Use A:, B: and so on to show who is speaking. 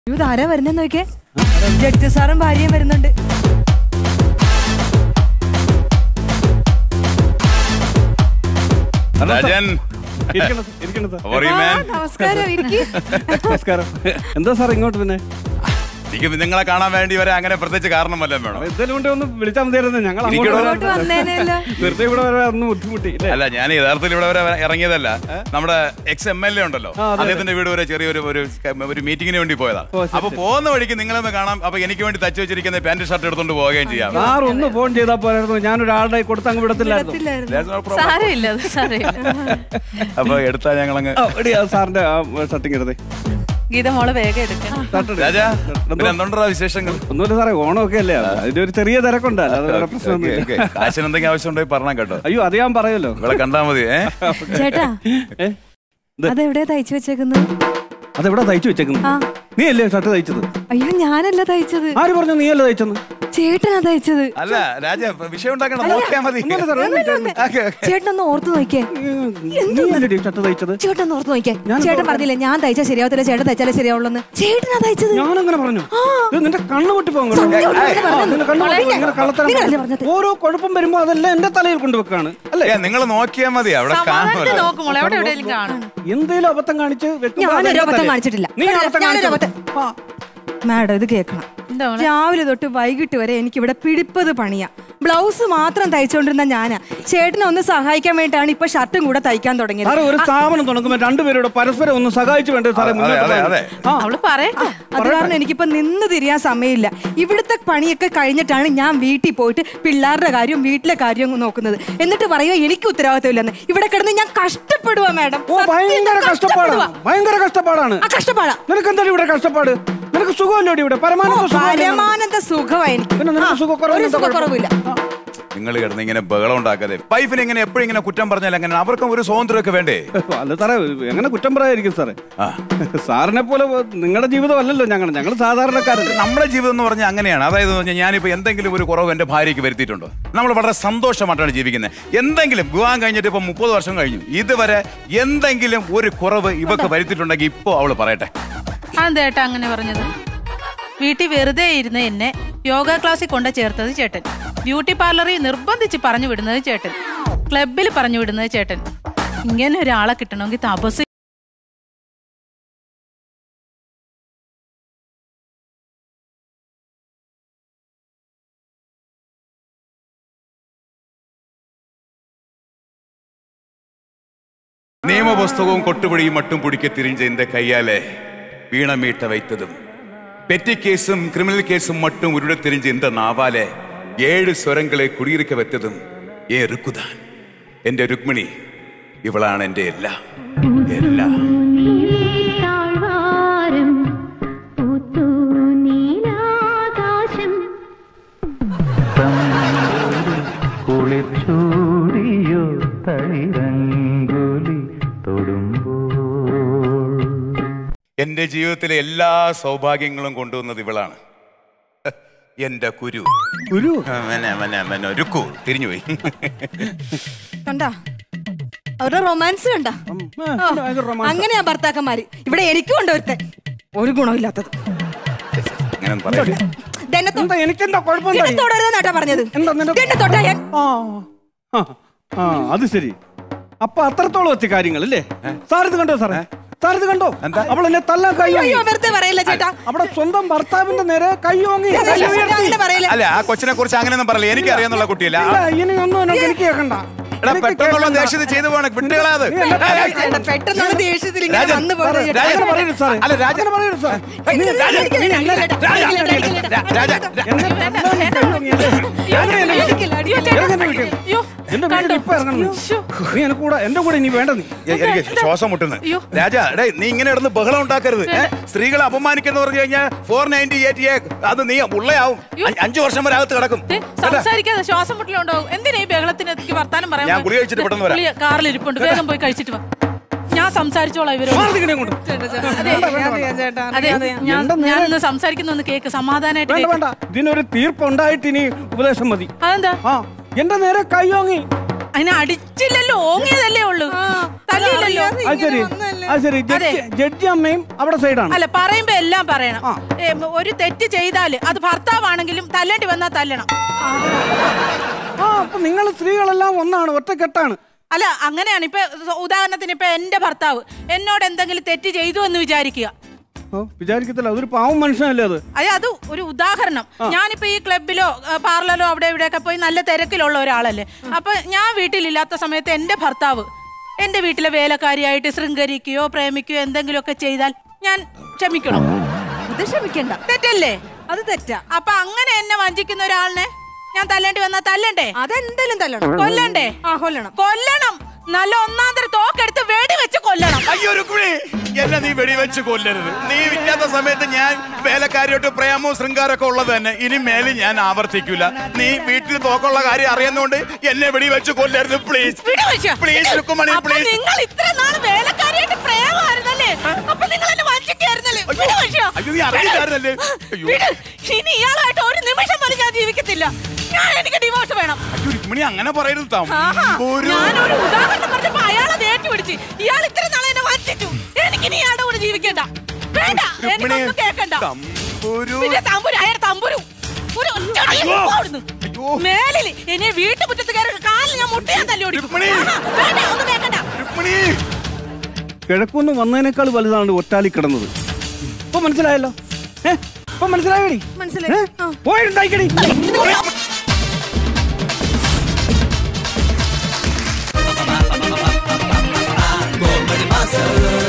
A: ഇത് ആരാ വരുന്നെന്ന് നോക്കിയേ ജഡ്ജി സാറും ഭാര്യയും വരുന്നുണ്ട്
B: രാജൻ
C: ഇരിക്കണം, ഇരിക്കണം സാർ.
B: How are you,
A: ആ,
B: man?
A: നമസ്കാരം ഇരിക്ക്.
C: നമസ്കാരം എന്താ സാർ ഇങ്ങോട്ട് പിന്നെ
B: എനിക്ക് നിങ്ങളെ കാണാൻ വേണ്ടി വരെ അങ്ങനെ പ്രത്യേകിച്ച് കാരണം വല്ലതും വേണം
C: എന്തായാലും കൊണ്ട് ഒന്ന് വിളിച്ചാൽ മതിയായിരുന്നു ഞങ്ങൾ അങ്ങോട്ട്
B: ഇരിക്കടോ.
A: ഇങ്ങോട്ട്
C: വരാൻ-
A: വന്നേനല്ലോ
C: വെറുതെ ഇവിടെ വരെ ഒന്ന് ബുദ്ധിമുട്ടി ഇല്ലേ?
B: അല്ല ഞാൻ യഥാർത്ഥത്തിൽ ഇവിടെ വരെ ഇറങ്ങിയതല്ല നമ്മുടെ എക്സ് എം എൽ എ ഉണ്ടല്ലോ
C: ആ, അതെ,
B: അദ്ദേഹത്തിന്റെ വീട് വരെ ചെറിയൊരു ഒരു ഒരു മീറ്റിംഗിന് വേണ്ടി പോയതാ
C: ഓ, ശരി,
B: അപ്പൊ
C: ശരി.
B: പോകുന്ന വഴിക്ക് നിങ്ങളൊന്ന് കാണാം അപ്പൊ എനിക്ക് വേണ്ടി തച്ചു വെച്ചിരിക്കുന്ന പാന്റ് ഷർട്ട് എടുത്തോണ്ട് പോവുകയും ചെയ്യാം
C: സാർ ഒന്ന് ഫോൺ ചെയ്താൽ പോരായിരുന്നു ഞാനൊരാളുടെ കൊടുത്ത് അങ്ങ് വിടത്തില്ലായിരുന്നു
A: ഇടത്തില്ലായിരുന്നു.
B: There's no problem.
D: സാരമില്ല അത് സാരമില്ല
B: അപ്പൊ എടുത്താ ഞങ്ങളങ്ങ്
C: ആ, എടി, ആ സാറിന്റെ ഷർട്ടിങ് എടുത്തേ
D: ഗീത മോള് വേഗം എടുക്കണം
C: ഷർട്ട് എടുക്ക്.
B: രാജാ
C: എന്തോ?
B: പിന്നെ എന്തുണ്ടാ വിശേഷങ്ങൾ
C: ഒന്നുമില്ല സാറേ ഓണമൊക്കെ അല്ലേ അതിന്റെ ഒരു ചെറിയ തിരക്കുണ്ട് അല്ലാതെ വേറെ പ്രശ്നമൊന്നുമില്ല
B: ഓക്കേ, ഓക്കേ. കാശിന് എന്തെങ്കിലും ആവശ്യം ഉണ്ടെങ്കിൽ പറഞ്ഞാൽ കേട്ടോ
C: അയ്യോ അത് ഞാൻ പറയല്ലോ
B: നിങ്ങളെ കണ്ടാ മതി ഏ
A: ചേട്ടാ
C: ഏ ഇത്?
A: അതെവിടെയാ തയ്ച്ചു വെച്ചേക്കുന്നത്
C: അതെവിടെ തയ്ച്ചു വെച്ചേക്കുന്നു
A: ആ
C: നീ അല്ലേ ഷർട്ട് തയ്ച്ചത്
A: അയ്യോ ഞാനല്ല തയ്ച്ചത്
C: ആര് പറഞ്ഞു നീ അല്ലേ തയ്ച്ചെന്ന്
A: ചേട്ടനാ തയ്ച്ചത്
B: അല്ല രാജ വിഷയം ഉണ്ടാക്കണം നോക്കിയാ മതി
C: ഒന്നുമില്ല സാർ, ഒരു മിനിറ്റ്, ഒരു മിനിറ്റ്.
B: Okay, okay.
A: ചേട്ടനൊന്ന് ഓർത്ത് നോക്കിയേ
C: നീ അല്ലേ ഷർട്ട് തയ്ച്ചത്
A: ചേട്ടൻ ഒന്ന് ഓർത്ത് നോക്കിയേ
C: ഞാനെന്താ
A: ചേട്ടൻ പറഞ്ഞില്ലേ ഞാൻ തയ്ച്ചാൽ ശരിയാവത്തില്ല ചേട്ടൻ തയ്ച്ചാലേ ശരിയാവുള്ളൂ ചേട്ടനാ തയ്ച്ചത്
C: ഞാനങ്ങനെ പറഞ്ഞു ഇത് നിന്റെ കണ്ണു പൊട്ടി പോകും കേട്ടോ.
A: സത്യം, ഉള്ളതാണ്
C: ആ,
A: പറഞ്ഞത്.
C: നിന്റെ കണ്ണ് പൊട്ടി പോകും. ഇങ്ങനെ കള്ളത്തരം
A: നിങ്ങളല്ലേ
C: പറഞ്ഞു.
A: പറഞ്ഞത്?
C: ഓരോ കുഴപ്പം വരുമ്പോ അതെല്ലാം എന്റെ തലയിൽ കൊണ്ടുവെക്കാണ് അല്ലേ
B: ഏ നിങ്ങൾ നോക്കിയാ മതി അവിടെ
D: സമാധാനത്തിൽ
B: കാണുമല്ലോ
D: നോക്കും മോളെ എവിടെ എവിടെയെങ്കിലും കാണും
C: എന്തേലും അബദ്ധം കാണിച്ച് വെക്കുമ്പോ
A: ഞാനൊരു
C: അതെന്റെ
A: അബദ്ധം
C: തലയിൽ.
A: കാണിച്ചിട്ടില്ല.
C: നീ അബദ്ധം
A: ഞാനൊരു
C: കാണിച്ചത്.
A: അബദ്ധം-
C: ആ.
A: മാഡം ഇത് കേൾക്കണം
D: എന്താ മോളെ?
A: രാവിലെ തൊട്ട് വൈകിട്ട് വരെ എനിക്ക് ഇവിടെ പിടിപ്പത് പണിയാ ബ്ലൗസ് മാത്രം തയ്ച്ചുകൊണ്ടിരുന്ന ഞാനാ ചേട്ടനെ ഒന്ന് സഹായിക്കാൻ വേണ്ടിയിട്ടാണ് ഇപ്പൊ ഷർട്ടും കൂടെ തയ്ക്കാൻ തുടങ്ങിയത്
C: സാറേ ഒരു സ്ഥാപനം തുടങ്ങുമ്പോ രണ്ടുപേരോട് പരസ്പരം ഒന്ന് സഹായിച്ചു വേണ്ടേ സാറേ
B: അതെ,
C: മുന്നോട്ട്
B: അതെ,
C: പോകാൻ?
B: അതെ.
C: ആ.
D: അവള് പറയട്ടെ
A: അത് കാരണം എനിക്കിപ്പോ നിന്ന് തിരിയാൻ സമയമില്ല ഇവിടുത്തെ പണിയൊക്കെ കഴിഞ്ഞിട്ടാണ് ഞാൻ വീട്ടിൽ പോയിട്ട് പിള്ളേരുടെ കാര്യവും വീട്ടിലെ കാര്യവും നോക്കുന്നത് എന്നിട്ട് പറയുക എനിക്ക് ഉത്തരവാദിത്തമില്ലെന്ന് ഇവിടെ കിടന്ന് ഞാൻ കഷ്ടപ്പെടുവാ മാഡം
C: ഓ ഭയങ്കര കഷ്ടപ്പാടാണ് ഭയങ്കര കഷ്ടപ്പാടാണ്
A: ആ കഷ്ടപ്പാടാ
C: നിനക്ക് എന്താണ് ഇവിടെ കഷ്ടപ്പാട് നിനക്ക് സുഖമല്ലോ ഇവിടെ പരമാനന്ദ സുഖമല്ലേ?
A: പരമാനന്ദ സുഖമാ എനിക്ക്
C: പിന്നെ നിനക്ക്
A: ആ,
C: സുഖക്കുറവിന്
A: ഒരു
C: എന്താ
A: സുഖക്കുറവില്ല
B: നിങ്ങൾ കിടന്ന് ഇങ്ങനെ ബഹളം ഉണ്ടാക്കാതെ വൈഫിന് ഇങ്ങനെ എപ്പോഴും ഇങ്ങനെ കുറ്റം പറഞ്ഞാൽ അങ്ങനെ അവർക്കും ഒരു സ്വാതന്ത്ര്യമൊക്കെ വേണ്ടേ
C: അല്ല സാറേ എങ്ങനെ കുറ്റം പറയായിരിക്കും സാറേ
B: ആ.
C: സാറിനെ പോലെ നിങ്ങളുടെ ജീവിതം അല്ലല്ലോ ഞങ്ങൾ ഞങ്ങൾ സാധാരണക്കാരല്ലേ
B: നമ്മുടെ ജീവിതം എന്ന് പറഞ്ഞാൽ അങ്ങനെയാണ് അതായത് എന്ന് പറഞ്ഞാൽ ഞാനിപ്പോൾ എന്തെങ്കിലും ഒരു കുറവ് എൻ്റെ ഭാര്യയ്ക്ക് വരുത്തിയിട്ടുണ്ടോ നമ്മൾ വളരെ സന്തോഷമായിട്ടാണ് ജീവിക്കുന്നത് എന്തെങ്കിലും വിവാഹം കഴിഞ്ഞിട്ട് ഇപ്പം മുപ്പത് വർഷം കഴിഞ്ഞു ഇതുവരെ എന്തെങ്കിലും ഒരു കുറവ് ഇവക്ക് വരുത്തിയിട്ടുണ്ടെങ്കിൽ ഇപ്പോൾ അവൾ പറയട്ടെ
D: അതെന്താ ഏട്ടാ അങ്ങനെ പറഞ്ഞത് വീട്ടിൽ വെറുതെ ഇരുന്ന് എന്നെ യോഗ ക്ലാസ്സിൽ കൊണ്ട് ചേർത്തത് ചേട്ടൻ ബ്യൂട്ടി പാർലറിൽ നിർബന്ധിച്ച് പറഞ്ഞു വിടുന്നത് ചേട്ടൻ ക്ലബിൽ പറഞ്ഞു വിടുന്നത് ചേട്ടൻ ഇങ്ങനെ ഒരാളെ കിട്ടണമെങ്കിൽ തപസ്
B: നിയമപുസ്തകവും കൊട്ടുപിടിയും മട്ടും പിടിക്കെ തിരിഞ്ഞ എന്റെ കയ്യാലെ വീണമീട്ട വൈത്തതും പെറ്റി കേസും ക്രിമിനൽ കേസും മട്ടും ഉരുടെ തിരിഞ്ഞ് എന്റെ നാവാലെ ഏഴ് സ്വരങ്ങളെ കുടിയിരിക്ക വെത്തതും ഏ റുക്കുതാൻ എന്റെ രുക്മിണി ഇവളാണ് എന്റെ എല്ലാം എല്ലാം
E: താഴ്വാരം പൂത്തു നീലാകാശം
F: കുളിച്ചൂടിയോ തളിരങ്കുലി തൊടുമ്പോൾ
B: എന്റെ ജീവിതത്തിലെ എല്ലാ സൗഭാഗ്യങ്ങളും കൊണ്ടുവന്നത് ഇവളാണ് എന്റെ കുരു
C: ഗുരു
B: ആ, മന, മന, മന, രുക്കു തിരിഞ്ഞുപോയി
A: കണ്ടാ അവരുടെ റൊമാൻസ് കണ്ടാ അങ്ങനെയാ ഭർത്താക്കന്മാര് ഇവിടെ എനിക്കും ഉണ്ട് ഒരുത്തൻ ഒരു ഗുണമില്ലാത്തത്
B: അങ്ങനെ പറയാം
A: ഇതെന്നെ തൊ-
C: എന്താ എനിക്കെന്താ കുഴപ്പം
A: ഇതെന്നെ തൊടരുതെന്നാട്ടാ പറഞ്ഞത്
C: എന്താ നിന്റെ-
A: ഇതെന്നെ തൊട്ടാ ഞാൻ
C: ആ ആ, ആ അത് ശരി അപ്പൊ അത്രത്തോളം എത്തി കാര്യങ്ങൾ അല്ലേ സാർ ഇത് കണ്ടോ സാറേ സാർ ഇത് കണ്ടോ അവൾ എന്നെ തല്ലാൻ കൈ
A: അയ്യോ വെറുതെ പറയില്ല ചേട്ടാ
C: അവിടെ സ്വന്തം ഭർത്താവിന്റെ നേരെ കൈ ഓങ്ങി കൈ ഉയർത്തി.
A: അങ്ങനെ പറയില്ല
B: അല്ല ആ കൊച്ചിനെ കുറിച്ച് അങ്ങനെയൊന്നും പറയില്ല എനിക്ക് അറിയാന്നുള്ള കുട്ടിയല്ല
C: ഇല്ല, ഇനി ഒന്നും എന്നോട് എനിക്ക് കേൾക്കണ്ട
B: എടാ
C: എനിക്ക്
B: പെട്ടെന്നുള്ള
C: കേൾക്കണ്ട.
B: ദേഷ്യത്തിൽ ചെയ്തു പോണ വിട്ടുകളാത്
A: ചേട്ടാ, പെട്ടെന്നുള്ള ദേഷ്യത്തിൽ ഇങ്ങനെ
B: രാജൻ,
A: വന്നു പോയത് ചേട്ടാ.
B: രാജൻ,
C: അങ്ങനെ പറയരുത് സാറേ
B: അല്ല, രാജ-
C: അങ്ങനെ പറയരുത് സാർ
A: അയ്യോ, രാജൻ, അടിക്കില്ല, അടിക്കില്ല, അടിക്കില്ല, അടിക്കില്ല,
B: രാജ-
A: അടിക്കില്ല.
C: എന്നെ തല്ലാൻ കൈ ഓങ്ങിയല്ലേ?
A: അയ്യോ, അടിക്കില്ല, അടിക്കില്ല.
C: ഇറങ്ങ് എന്റെ വീട്ടിൽ.
D: അയ്യോ
C: എന്റെ വീട്ടിൽ ഇപ്പൊ ഇറങ്ങണം നീ. നീ എന്നെ കൂടെ എന്റെ കൂടെ ഇനി വേണ്ട നീ
B: എ- എനിക്ക് ശ്വാസം മുട്ടുന്നു
D: അയ്യോ.
B: രാജ ഡേ നീ ഇങ്ങനെ ഇടന്ന് ബഹളം ഉണ്ടാക്കരുത് ഏ? സ്ത്രീകളെ അപമാനിക്കുന്ന പറഞ്ഞു കഴിഞ്ഞാൽ ഫോർ നയൻറ്റി എയ്റ്റ് എ അത് നീ ഉള്ളയാവും അ- അഞ്ചു വർഷം വരെ അകത്ത് കിടക്കും
D: ദേ, സംസാരിക്കാതെ ശ്വാസം മുട്ടലുണ്ടാവും എന്തിനാ ഈ ബഹളത്തിന് എത്തിക്ക് വർത്താനം പറയാൻ
B: ഞാൻ ഗുളിക കഴിച്ചിട്ട് പെട്ടെന്ന് വരാം.
D: ഗുളിക കാറിൽ ഇരിപ്പുണ്ട് വേഗം പോയി കഴിച്ചിട്ട് വാ ഞാൻ സംസാരിച്ചോളാം ഇവരോട്
C: മാറി നിൽക്കണേ അങ്ങോട്ട്.
D: അതെ അതെ ഞാൻ ഞാനൊന്ന് സംസാരിക്കുന്ന കേക്ക് സമാധാനമായിട്ട്
C: വേണ്ട
D: കേക്ക്
C: വേണ്ട ഇതിനൊരു തീർപ്പുണ്ടായിട്ട് ഇനി ഉപദേശം മതി
D: അതെന്താ
C: ആ എന്റെ നേരെ കൈ ഓങ്ങി
D: അതിനെ അടിച്ചില്ലല്ലോ ഓങ്ങിയതല്ലേ ഉള്ളൂ തല്ലിയില്ലല്ലോ
C: അത് ശരി അത് ശരി ജഡ്ജി ജഡ്ജി അമ്മയും അവിടെ സൈഡാണ്
D: അല്ല പറയുമ്പോ എല്ലാം പറയണം
C: ആ.
D: ഏ, ഒരു തെറ്റ് ചെയ്താല് അത് ഭർത്താവാണെങ്കിലും തല്ലേണ്ടി വന്നാ തല്ലണം
C: ആ അപ്പൊ നിങ്ങൾ സ്ത്രീകളെല്ലാം ഒന്നാണ് ഒറ്റക്കെട്ടാണ്
D: അല്ല അങ്ങനെയാണ് ഇപ്പൊ ഉദാഹരണത്തിന് ഇപ്പൊ എന്റെ ഭർത്താവ് എന്നോട് എന്തെങ്കിലും തെറ്റ് ചെയ്തു എന്ന് വിചാരിക്കുക
C: ഓ വിചാരിക്കത്തില്ല അതൊരു പാവം മനുഷ്യനല്ലേ അത്
D: അയ്യ അത് ഒരു ഉദാഹരണം ഞാനിപ്പോ ഈ ക്ലബിലോ ആ, പാർലറിലോ അവിടെ ഇവിടെയൊക്കെ പോയി നല്ല തിരക്കിലുള്ള ഒരാളല്ലേ അപ്പൊ ഞാൻ വീട്ടിലില്ലാത്ത സമയത്ത് എന്റെ ഭർത്താവ് എന്റെ വീട്ടിലെ വേലക്കാരിയായിട്ട് ശൃംഗരിക്കുകയോ പ്രേമിക്കുകയോ എന്തെങ്കിലുമൊക്കെ ചെയ്താൽ ഞാൻ ക്ഷമിക്കണം
A: അത് ക്ഷമിക്കണ്ട
D: തെറ്റല്ലേ
A: അത് തെറ്റാ
D: അപ്പൊ അങ്ങനെ എന്നെ വഞ്ചിക്കുന്ന ഒരാളിനെ ഞാൻ തല്ലേണ്ടി വന്നാ തല്ലണ്ടേ
A: അതെന്തായാലും തല്ലണം
D: കൊല്ലണ്ടേ
A: ആ കൊല്ലണം
D: കൊല്ലണം നല്ല ഒന്നാം തരം തോക്കെടുത്ത് വെടി വെച്ച് കൊല്ലണം
B: അയ്യോ രുക്മിണി എന്നെ നീ വെടിവെച്ച് കൊല്ലരുത് നീ ഇല്ലാത്ത സമയത്ത് ഞാൻ വേലക്കാരിയോട്ട് പ്രേമവും ശൃംഗാരമൊക്കെ ഉള്ളത് തന്നെ ഇനി മേലിൽ ഞാൻ ആവർത്തിക്കൂല നീ വീട്ടിൽ തോക്കുള്ള കാര്യം അറിയുന്നോണ്ട് എന്നെ വെടിവെച്ച് കൊല്ലരുത് പ്ലീസ്
D: വിട് മനുഷ്യ.
B: Please,
D: വിട്.
B: രുക്മിണി,
D: അപ്പൊ
B: please.
D: നിങ്ങൾ ഇത്ര നാൾ വേലക്കാരിയായിട്ട് പ്രേമമായിരുന്നല്ലേ അപ്പൊ നിങ്ങൾ എന്നെ വഞ്ചിക്കായിരുന്നല്ലേ വിട് മനുഷ്യ.
B: അയ്യോ, നീ അറിയില്ലായിരുന്നല്ലേ? അയ്യോ.
D: വിട്. ഇനി ഇയാളായിട്ട് ഒരു നിമിഷം പോലും ഞാൻ ജീവിക്കത്തില്ല ഞാൻ എനിക്ക് ഡിവോഴ്സ് വേണം
B: അയ്യോ രുക്മിണി അങ്ങനെ പറയരുത്
D: ആഹാ.
B: തമ്പുരു.
D: ഞാനൊരു ഉദാഹരണം പറഞ്ഞപ്പോ അയാളത് ഏറ്റുപിടിച്ച് ഇയാൾ ഇത്ര നാളെ എന്നെ വഞ്ചിച്ചു എനിക്ക് ഇനി ഇയാളുടെ കൂടെ ജീവിക്കണ്ട വേണ്ട
B: രുക്മിണി,
D: എനിക്കൊന്നും കേൾക്കണ്ട
B: തമ്പുരു.
D: പിന്നെ തമ്പുരു അയാളുടെ തമ്പുരു ഒരു ഒറ്റ അടി
B: അയ്യോ.
D: അവിടുന്ന്.
B: അയ്യോ.
D: മേലില് ഇനി വീട്ടുമുറ്റത്ത് കയറി കാലിൽ ഞാൻ മുട്ടയാൻ തല്ലി ഓടിക്കും
B: രുക്മിണി.
D: ആഹാ. വേണ്ട ഒന്നും കേൾക്കണ്ട
B: രുക്മിണി
C: കിഴക്കൊന്ന് വന്നതിനേക്കാൾ വലുതാണ് ഒറ്റാലി കിടന്നത് ഇപ്പൊ മനസ്സിലായല്ലോ ഏ ഇപ്പൊ മനസ്സിലായടി
A: മനസ്സിലായി. ആ.
C: പോയിട്ടുണ്ടായിക്കടി
F: Masala